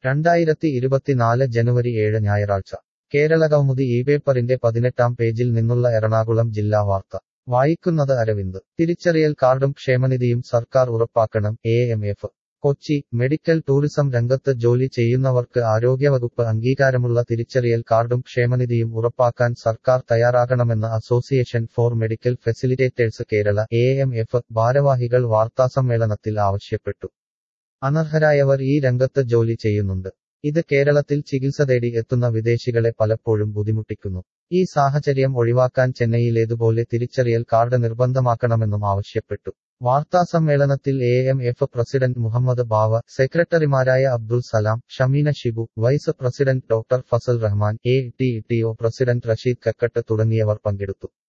രണ്ടായിരത്തി ഇരുപത്തിനാല് ജനുവരി ഏഴ് ഞായറാഴ്ച കേരളകൗമുദി ഈ പേപ്പറിന്റെ പതിനെട്ടാം പേജിൽ നിന്നുള്ള എറണാകുളം ജില്ലാ വാർത്ത വായിക്കുന്നത് അരവിന്ദ് തിരിച്ചറിയൽ കാർഡും ക്ഷേമനിധിയും സർക്കാർ ഉറപ്പാക്കണം A M F Kochi medical tourism രംഗത്ത് ജോലി ചെയ്യുന്നവർക്ക് ആരോഗ്യവകുപ്പ് അംഗീകാരമുള്ള തിരിച്ചറിയൽ കാർഡും ക്ഷേമനിധിയും ഉറപ്പാക്കാൻ സർക്കാർ തയ്യാറാകണമെന്ന് association for medical facilitators Kerala A M F ഭാരവാഹികൾ വാർത്താസമ്മേളനത്തിൽ ആവശ്യപ്പെട്ടു അനർഹരായവർ ഈ രംഗത്ത് ജോലി ചെയ്യുന്നുണ്ട് ഇത് കേരളത്തിൽ ചികിത്സ തേടി എത്തുന്ന വിദേശികളെ പലപ്പോഴും ബുദ്ധിമുട്ടിക്കുന്നു ഈ സാഹചര്യം ഒഴിവാക്കാൻ ചെന്നൈയിലേതുപോലെ തിരിച്ചറിയൽ കാർഡ് നിർബന്ധമാക്കണമെന്നും ആവശ്യപ്പെട്ടു വാർത്താസമ്മേളനത്തിൽ A M F president Muhammad Bava സെക്രട്ടറിമാരായ Abdul Salam Shameena Shibu vice president doctor Fazal Rahman A T T O president Rasheed Kakkatt തുടങ്ങിയവർ പങ്കെടുത്തു